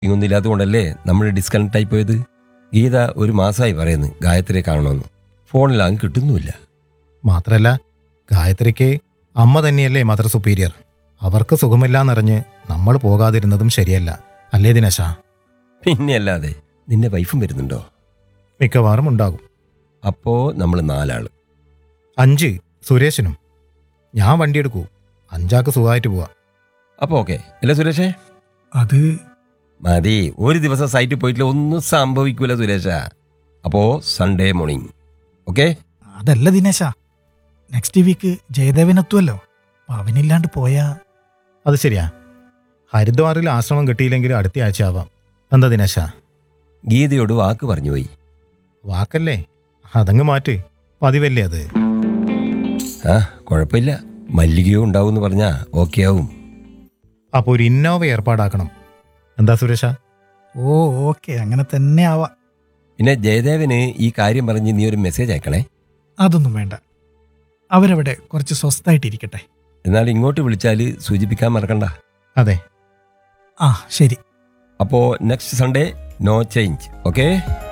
ഇങ്ങൊന്നും ഇല്ലാത്തതുകൊണ്ടല്ലേ നമ്മൾ ഡിസ്കണക്ട് ആയി പോയത് ഗീത ഒരു മാസമായി പറയുന്നു ഗായത്രിയെ കാണണമെന്ന് ഫോണിലാകും കിട്ടുന്നുമില്ല മാത്രല്ല ഗായത്രിക്ക് അമ്മ തന്നെയല്ലേ മദർ സുപ്പീരിയർ അവർക്ക് സുഖമില്ലാന്നറിഞ്ഞ് നമ്മൾ പോകാതിരുന്നതും ശരിയല്ല അല്ലേ ദിനേശ പിന്നെ അല്ലാതെ നിന്റെ വൈഫും വരുന്നുണ്ടോ മിക്കവാറും ഉണ്ടാകും അപ്പോ നമ്മൾ നാലാള് അഞ്ച് സുരേഷിനും ഞാൻ വണ്ടി എടുക്കൂ അഞ്ചാക്ക് സുഖമായിട്ട് പോവാ അപ്പൊ ഓക്കെ അല്ലേ സുരേഷേ അത് മതി ഒരു ദിവസം സൈറ്റിൽ പോയിട്ടില്ല ഒന്നും സംഭവിക്കൂല സുരേഷ അപ്പോ സൺഡേ മോർണിംഗ് ഓക്കെ അതല്ല ദിനേശ നെക്സ്റ്റ് വീക്ക് ജയദേവനെത്തുമല്ലോ അപ്പൊ അവനില്ലാണ്ട് പോയാ അത് ശരിയാ ഹരിദ്വാറിൽ ആശ്രമം കിട്ടിയില്ലെങ്കിൽ അടുത്ത ആഴ്ച ആവാം എന്താ ദിനേശ ഗീതയോട് വാക്ക് പറഞ്ഞു പോയി വാക്കല്ലേ അതങ്ങ് മാറ്റ് പതിവല്ലേ അത് ആ കുഴപ്പമില്ല മല്ലികയോ ഉണ്ടാവും എന്ന് പറഞ്ഞാ ഓക്കെ ആവും അപ്പോൾ ഒരു ഇന്നോവ ഏർപ്പാടാക്കണം എന്താ സുരേഷ ഓ ഓക്കെ അങ്ങനെ തന്നെ ആവാ പിന്നെ ജയദേവന് ഈ കാര്യം പറഞ്ഞ് നീ ഒരു മെസ്സേജ് അയക്കണേ അതൊന്നും വേണ്ട അവരവിടെ കുറച്ച് സ്വസ്ഥായിട്ടിരിക്കട്ടെ എന്നാൽ ഇങ്ങോട്ട് വിളിച്ചാൽ സൂചിപ്പിക്കാൻ മറക്കണ്ട അതെ ആ ശരി അപ്പോൾ next Sunday no change okay